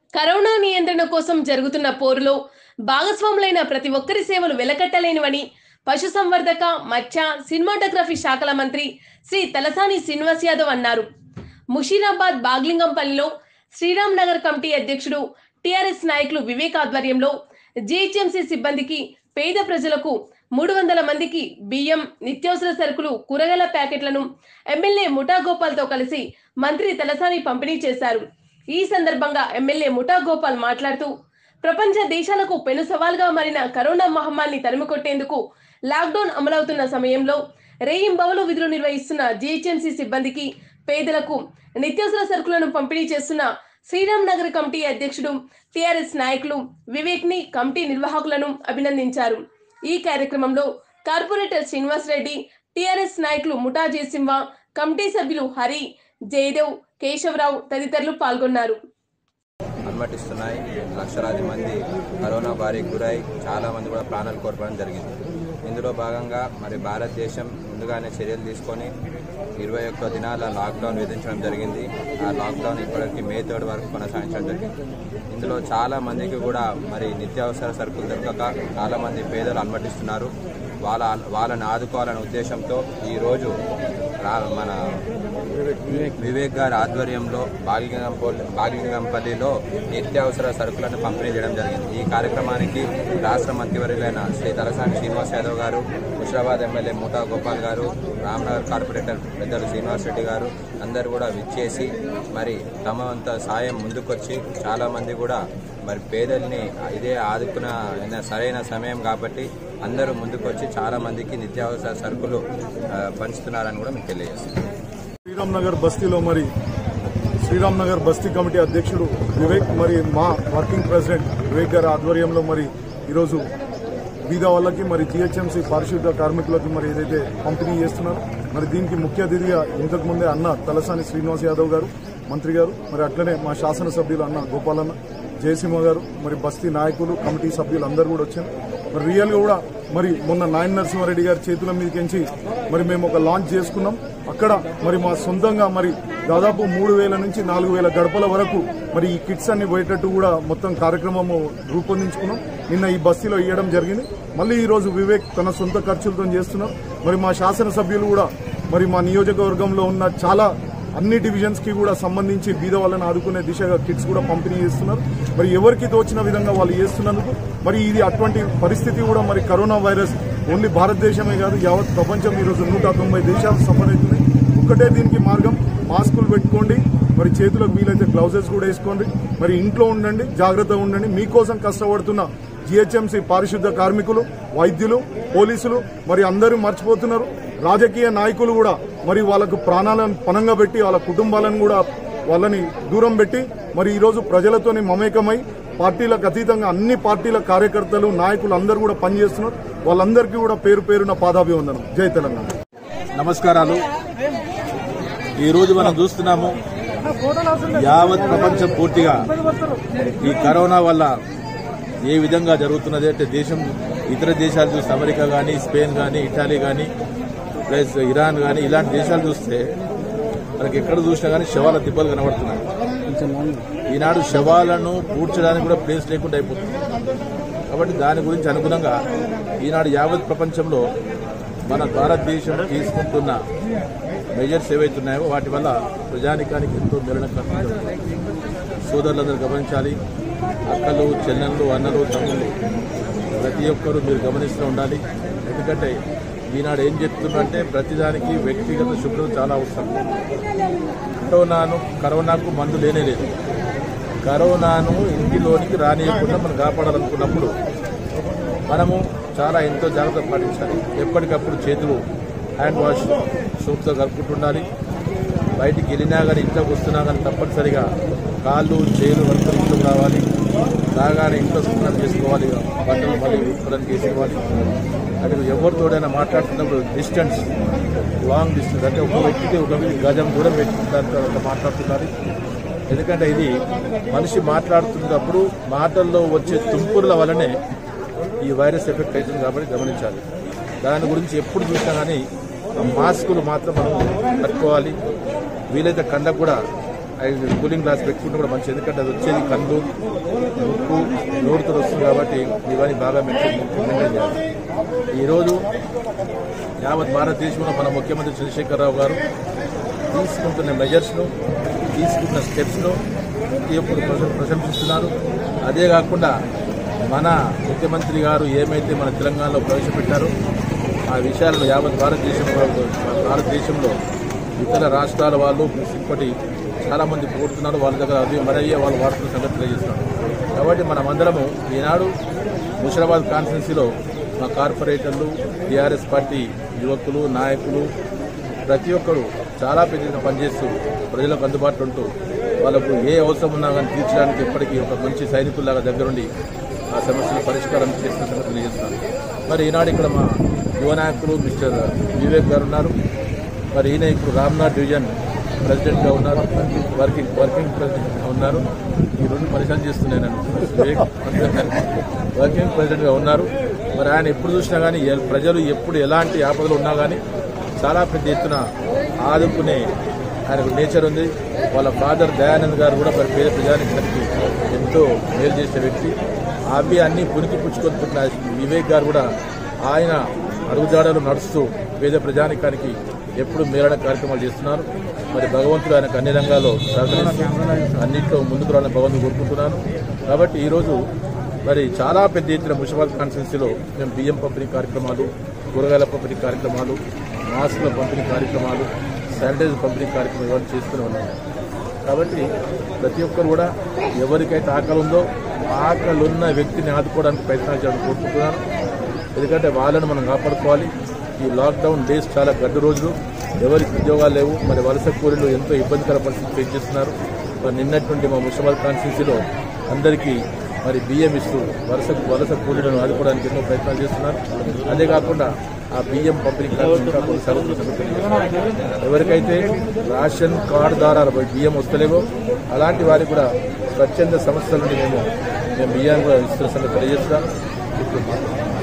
Corona నియంత్రణ కోసం జరుగుతున్న పోరులో భాగస్వాములైన ప్రతి ఒక్కరి సేవలు వెలకట్టలేనివని పశుసంవర్ధక మత్స్య సినిమాటోగ్రఫీ శాఖల మంత్రి శ్రీ తలసాని శ్రీనివాస్ యాదవ్ అన్నారు ముషీరాబాద్ బాగ్లింగంపల్లిలో శ్రీరామ్ నగర్ కమిటీ అధ్యక్షుడు టిఆర్ఎస్ నాయకులు వివేక్ ఆధ్వర్యంలో జీహెచ్ఎంసీ సిబ్బందికి పేద ప్రజలకు మూడు వందల మందికి బియ్యం నిత్యావసర సరుకులు కూరగాయల ప్యాకెట్లను ఎమ్మెల్యే ముఠా గోపాల్తో కలిసి మంత్రి తలసాని పంపిణీ చేశారు ఈ సందర్భంగా ఎమ్మెల్యే ముఠా గోపాల్ మాట్లాడుతూ ప్రపంచ దేశాలకు పెను సవాల్గా మారిన కరోనా మహమ్మారిని తరిమికొట్టేందుకు లాక్డౌన్ అమలవుతున్న సమయంలో రేయింబవలు విధులు నిర్వహిస్తున్న జీహెచ్ఎంసీ సిబ్బందికి పేదలకు నిత్యావసర సరుకులను పంపిణీ చేస్తున్న శ్రీరామ్ నగర్ కమిటీ అధ్యక్షుడు టిఆర్ఎస్ నాయకులు వివేక్ ని కమిటీ నిర్వాహకులను అభినందించారు ఈ కార్యక్రమంలో కార్పొరేటర్ శ్రీనివాస్ రెడ్డి టిఆర్ఎస్ నాయకులు ముఠా జయసింహ కమిటీ సభ్యులు హరి జయదేవ్ కేశవరావు తదితరులు పాల్గొన్నారు అనుమతిస్తున్నాయి లక్షలాది మంది కరోనా బారికి గురై చాలా మంది కూడా ప్రాణాలు కోల్పోవడం జరిగింది ఇందులో భాగంగా మరి భారతదేశం ముందుగానే చర్యలు తీసుకొని ఇరవై ఒక్క దినాల లాక్డౌన్ విధించడం జరిగింది ఆ లాక్డౌన్ ఇప్పటికి మే థర్డ్ వరకు కొనసాగించడం జరిగింది ఇందులో చాలా మందికి కూడా మరి నిత్యావసర సరుకులు దొరకక చాలా మంది పేదలు అనుమతిస్తున్నారు వాళ్ళ వాళ్ళని ఆదుకోవాలనే ఉద్దేశంతో ఈరోజు రా- మన వివేక్ గారి ఆధ్వర్యంలో బాగిలింగంపల్లి బాగిలింగంపల్లిలో నిత్యావసర సరుకులను పంపిణీ చేయడం జరిగింది ఈ కార్యక్రమానికి రాష్ట్ర మంత్రివర్యులైన శ్రీ తలసాని శ్రీనివాస్ యాదవ్ గారు హుషాబాద్ ఎమ్మెల్యే ముఠా గోపాల్ గారు రామ్నగర్ కార్పొరేటర్ పెద్దలు శ్రీనివాస్ రెడ్డి గారు అందరూ కూడా విచ్చేసి మరి తమ వంత సాయం ముందుకొచ్చి చాలా మంది కూడా మరి పేదల్ని ఇదే ఆదుకున్న అయిన సరైన సమయం కాబట్టి అందరూ ముందుకొచ్చి చాలా మందికి నిత్యావసర సరుకులు ఆ, పంచుతున్నారని కూడా మీకు తెలియజేస్తున్నాను శ్రీరామ్ నగర్ బస్తీలో మరి శ్రీరామ్ నగర్ బస్తీ కమిటీ అధ్యక్షుడు వివేక్ మరి మా వర్కింగ్ ప్రెసిడెంట్ వివేక్ గారి ఆధ్వర్యంలో మరి ఈరోజు బీద వాళ్ళకి మరి జిహెచ్ఎంసీ పారిశుద్ధ కార్మికులకు మరి ఏదైతే పంపిణీ చేస్తున్నారు మరి దీనికి ముఖ్య అతిథిగా ఇంతకు ముందే అన్న తలసాని శ్రీనివాస్ యాదవ్ గారు మంత్రి గారు మరి అట్లనే మా శాసనసభ్యులు అన్న గోపాలన్న జయసింహ గారు మరి బస్తీ నాయకులు కమిటీ సభ్యులు అందరూ కూడా వచ్చారు మరి రియల్ గా కూడా మరి మొన్న నాయన నరసింహారెడ్డి గారి చేతుల మీదకించి మరి మేము ఒక లాంచ్ చేసుకున్నాం అక్కడ మరి మా సొంతంగా మరి దాదాపు మూడు వేల నుంచి నాలుగు వేల గడపల వరకు మరి ఈ కిట్స్ అన్ని పోయేటట్టు కూడా మొత్తం కార్యక్రమము రూపొందించుకున్నాం నిన్న ఈ బస్తీలో ఇవ్వడం జరిగింది మళ్ళీ ఈ రోజు వివేక్ తన సొంత ఖర్చులతో చేస్తున్నాం మరి మా శాసనసభ్యులు కూడా మరి మా నియోజకవర్గంలో ఉన్న చాలా అన్ని డివిజన్స్ కి కూడా సంబంధించి బీద వాళ్ళని ఆదుకునే దిశగా కిట్స్ కూడా పంపిణీ చేస్తున్నారు మరి ఎవరికి తోచిన విధంగా వాళ్ళు చేస్తున్నందుకు మరి ఇది అటువంటి పరిస్థితి కూడా మరి కరోనా వైరస్ ఓన్లీ భారతదేశమే కాదు యావత్ ప్రపంచం ఈరోజు నూట తొంభై దేశాలు సఫర్ అవుతున్నాయి ఒక్కటే దీనికి మార్గం మాస్కులు పెట్టుకోండి మరి చేతులకు వీలైతే గ్లౌజెస్ కూడా వేసుకోండి మరి ఇంట్లో ఉండండి జాగ్రత్తగా ఉండండి మీకోసం కష్టపడుతున్న జిహెచ్ఎంసీ పారిశుద్ధ కార్మికులు వైద్యులు పోలీసులు మరి అందరూ మర్చిపోతున్నారు రాజకీయ నాయకులు కూడా మరి వాళ్ళకు ప్రాణాలను పనంగా పెట్టి వాళ్ళ కుటుంబాలను కూడా వాళ్ళని దూరం పెట్టి మరి ఈరోజు ప్రజలతోని మమేకమై పార్టీలకు అతీతంగా అన్ని పార్టీల కార్యకర్తలు నాయకులు అందరూ కూడా పనిచేస్తున్నారు వాళ్ళందరికీ కూడా పేరు పేరున పాదాభివందనం జై తెలంగాణ నమస్కారాలు ఈ రోజు మనం చూస్తున్నాము యావత్ ప్రపంచం పూర్తిగా ఈ కరోనా వల్ల ఏ విధంగా జరుగుతున్నది అంటే దేశం ఇతర దేశాలు చూస్తే అమెరికా కానీ స్పెయిన్ కానీ ఇటలీ కానీ ప్లస్ ఇరాన్ కానీ ఇలాంటి దేశాలు చూస్తే మనకి ఎక్కడ చూసినా కానీ శవాల తిప్పలు కనబడుతున్నాయి ఈనాడు శవాలను పూడ్చడానికి కూడా ప్లేస్ లేకుండా అయిపోతుంది కాబట్టి దాని గురించి అనుగుణంగా ఈనాడు యావత్ ప్రపంచంలో మన భారతదేశం తీసుకుంటున్న మెజర్స్ ఏవైతున్నాయో వాటి వల్ల ప్రజానికానికి ఎంతో మేలనకరం సోదరులందరూ గమనించాలి అక్కలు చెల్లెళ్ళు అన్నలు తమ్ముళ్ళు ప్రతి ఒక్కరూ మీరు గమనిస్తూ ఉండాలి ఎందుకంటే ఈనాడు ఏం చెప్తుందంటే ప్రతిదానికి వ్యక్తిగత శుభ్రత చాలా అవసరం కరోనాను కరోనాకు మందు లేనే లేదు కరోనాను ఇంటిలోనికి రానియకుండా మనం కాపాడాలనుకున్నప్పుడు మనము చాలా ఎంతో జాగ్రత్త పాటించాలి ఎప్పటికప్పుడు చేతులు హ్యాండ్ వాష్ సోప్తో కలుపుకుంటుండాలి బయటికి వెళ్ళినా కానీ ఇంట్లోకి వస్తున్నా కానీ తప్పనిసరిగా కాళ్ళు చేతులు వరకు ఇంట్లోకి రావాలి రాగానే ఇంట్లో శుభ్రం చేసుకోవాలి బట్టలు మళ్ళీ శుభ్రం చేసుకోవాలి అది ఎవరితోడైనా మాట్లాడుతున్నప్పుడు డిస్టెన్స్ లాంగ్ డిస్టెన్స్ అంటే ఒక వ్యక్తికి ఒక వ్యక్తి గజం దూరం పెట్టి దాని తర్వాత మాట్లాడుతున్నారు ఎందుకంటే ఇది మనిషి మాట్లాడుతున్నప్పుడు మాటల్లో వచ్చే తుంపురుల వలనే ఈ వైరస్ ఎఫెక్ట్ అవుతుంది కాబట్టి గమనించాలి దాని గురించి ఎప్పుడు చూసినా కానీ ఆ మాస్కులు మాత్రం మనం కట్టుకోవాలి వీలైతే కండకు కూడా ఐదు కూలింగ్ గ్లాస్ పెట్టుకుంటే కూడా మంచిది ఎందుకంటే అది వచ్చేది కళ్ళు ముక్కు నోరుతో వస్తుంది కాబట్టి ఇవన్నీ బాగా మెయింటైన్ మెయింటైన్ చేయాలి ఈరోజు యావత్ భారతదేశంలో మన ముఖ్యమంత్రి చంద్రశేఖరరావు గారు తీసుకుంటున్న మెజర్స్ను తీసుకుంటున్న స్టెప్స్ను ప్రతి ఒక్కరు ప్రశం- ప్రశంసిస్తున్నారు అదే కాకుండా మన ముఖ్యమంత్రి గారు ఏమైతే మన తెలంగాణలో ప్రవేశపెట్టారో ఆ విషయాలను యావత్ భారతదేశంలో భారతదేశంలో ఇతర రాష్ట్రాల వాళ్ళు ఇప్పటి చాలా మంది కోరుతున్నారు వాళ్ళ దగ్గర అవి మరయ్యే వాళ్ళు వాడుతున్న సంగతి తెలియజేస్తున్నారు కాబట్టి మనమందరము ఈనాడు ముషిరాబాద్ కాన్స్టిట్యున్సీలో మా కార్పొరేటర్లు టీఆర్ఎస్ పార్టీ యువకులు నాయకులు ప్రతి ఒక్కరు చాలా పెద్ద ఎత్తున పనిచేస్తూ ప్రజలకు అందుబాటులో ఉంటూ వాళ్ళకు ఏ అవసరం ఉన్నా కానీ తీర్చడానికి ఇప్పటికీ ఒక మంచి సైనికుల్లాగా దగ్గరుండి ఆ సమస్యల పరిష్కారం చేస్తున్న సంగతి తెలియజేస్తున్నాను మరి ఈనాడు ఇక్కడ మా యువ నాయకులు మిస్టర్ వివేక్ గారు ఉన్నారు మరి ఈయన ఇప్పుడు రామ్నాథ్ డివిజన్ ప్రెసిడెంట్గా ఉన్నారు వర్కింగ్ వర్కింగ్ ప్రెసిడెంట్గా ఉన్నారు ఈ రెండు పరిశీలన చేస్తున్నాను వివేక్ వర్కింగ్ ప్రెసిడెంట్గా ఉన్నారు మరి ఆయన ఎప్పుడు చూసినా కానీ ఏ- ప్రజలు ఎప్పుడు ఎలాంటి ఆపదలు ఉన్నా కానీ చాలా పెద్ద ఎత్తున ఆదుకునే ఆయనకు నేచర్ ఉంది వాళ్ళ ఫాదర్ దయానంద్ గారు కూడా మరి పేద ప్రజానికి ఎంతో మేలు చేసిన వ్యక్తి అవి అన్ని పునికి పుచ్చుకొని పుట్టిన వివేక్ గారు కూడా ఆయన అడుగుజాడలు నడుస్తూ పేద ప్రజానికానికి ఎప్పుడు మేలన కార్యక్రమాలు చేస్తున్నారు మరి భగవంతుడు ఆయనకు అన్ని రంగాల్లో సహకరిస్తూ అన్నింటిలో ముందుకు రావాలని భగవంతుడు కోరుకుంటున్నాను కాబట్టి ఈరోజు మరి చాలా పెద్ద ఎత్తున మున్సిపల్ కాన్స్టిట్యున్సీలో మేము బియ్యం పంపిణీ కార్యక్రమాలు కూరగాయల పంపిణీ కార్యక్రమాలు మాస్కుల పంపిణీ కార్యక్రమాలు శానిటైజర్ పంపిణీ కార్యక్రమాలు ఇవన్నీ చేస్తూనే ఉన్నాం కాబట్టి ప్రతి ఒక్కరు కూడా ఎవరికైతే ఆకలి ఉందో ఆకలి ఉన్న వ్యక్తిని ఆదుకోవడానికి ప్రయత్నాలు చేయాలని కోరుకుంటున్నాను ఎందుకంటే వాళ్ళను మనం కాపాడుకోవాలి ఈ లాక్డౌన్ డేస్ చాలా గడ్డు రోజులు ఎవరికి ఉద్యోగాలు లేవు మరి వలస కూలీలు ఎంతో ఇబ్బందికర పరిస్థితి ఫేస్ చేస్తున్నారు మరి నిన్నటి నుండి మా మున్సిపల్ కాన్స్టిట్యూన్సీలో అందరికీ మరి బియ్యం ఇస్తూ వలస వలస కూలీలను ఆదుకోవడానికి ఎన్నో ప్రయత్నాలు చేస్తున్నారు అదే కాకుండా ఆ బియ్యం పంపిణీ కార్యక్రమం ఇంకా కొనసాగుతున్న సంగతి తెలియజేస్తున్నాను. ఎవరికైతే రేషన్ కార్డు ద్వారా బియ్యం వస్తలేవో అలాంటి వారికి కూడా స్వచ్ఛంద సంస్థల నుండి మేము మేము బియ్యాన్ని కూడా ఇస్తున్న సంగతి తెలియజేస్తున్నాం ఇప్పుడు